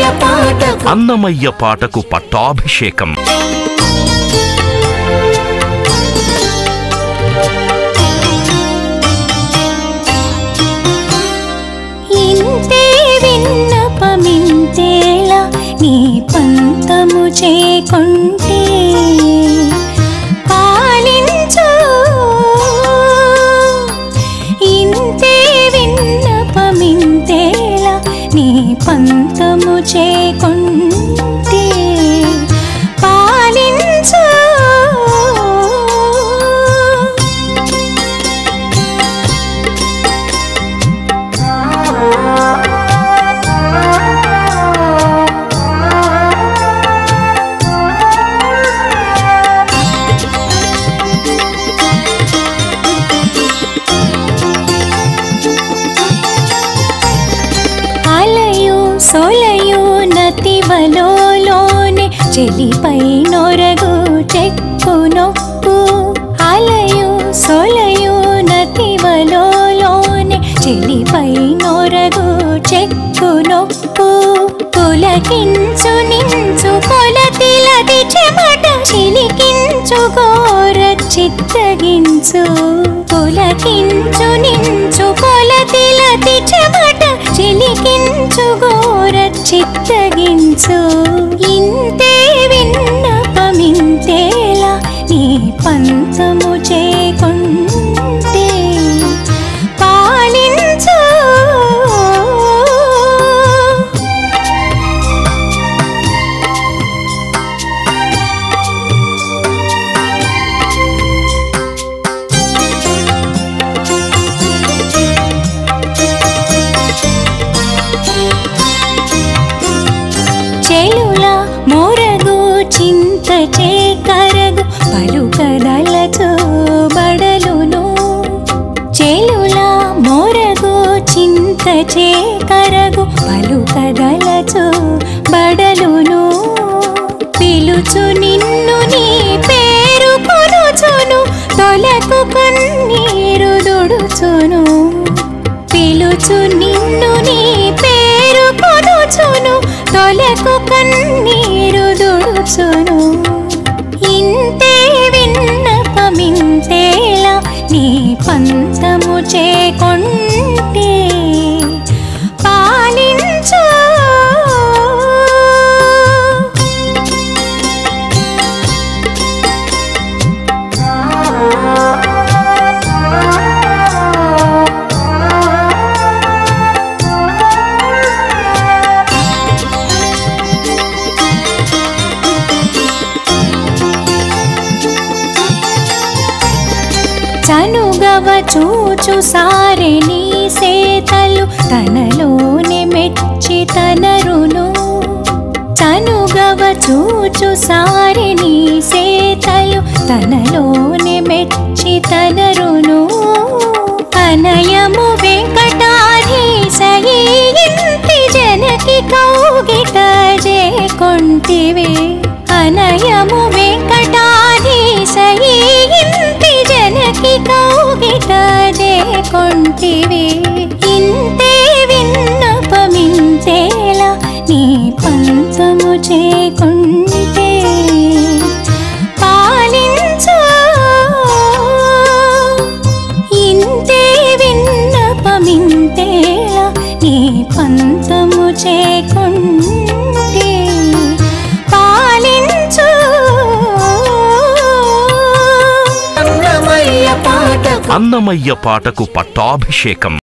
పాటకు అన్నమయ్య పాటకు పట్టాభిషేకం ఇంతే విన్నపమింతేలా నీ పంతము చేకొంటే పాలించు ఇంతే విన్నపమింతేలా నీ పంతము చేకొంటే పాలించు అలయు సొలయు నతివలోనే చెలిపై నొరగు చెక్కు నొక్కు అలయు సొలయు నతివలోనే చెలిపై నొరగు చెక్కు నొక్కు పులకించు నించు పొలతిలది చెమట చిలికించు గోర చిత్తగించు పులకించు నించు పొలతిలది చెమట చిలికించు గోర చిత్తగించు ఇంతే విన్నపమింతేలా నీ పంతము చేకొంటే పాలించు చెలుల మొరగు చింత చేకరగు పలుకదలచు బడలును చెలుల మొరగు చింత చేకరగు పలుకదలచు బడలును పిలుచు నిన్ను నీ పేరు కొనుచును తొలకు కన్నీరు దుడుచును పిలుచు నిన్ను నీ పేరు కొనుచును తొలకు కన్నీరు దుడుచును ఇంతే విన్నపమింతేలా నీ పంతము చేకొంటే పాలించు చనుగవ చూచు సారె నీ సేతలు తనలోనే మెచ్చి తనరును చనుగవ చూచు సారె నీ సేతలు తనలోనే మెచ్చి తనరును అనయము వెంకటాధీశయి ఇంటి జనకి కౌగిట జేకొంటివే అనయము వెంకటాధీశయి ఇంటి జనకి కౌగిట జేకొంటివే ఇంతే విన్నపమింతేలా నీ పంచము చేకొంటే పాలించు ఇంతే విన్నపమింతేలా నీ పంచము చేకొంటే పాలించు అన్నమయ్య పాటకు అన్నమయ్య పాటకు పట్టాభిషేకం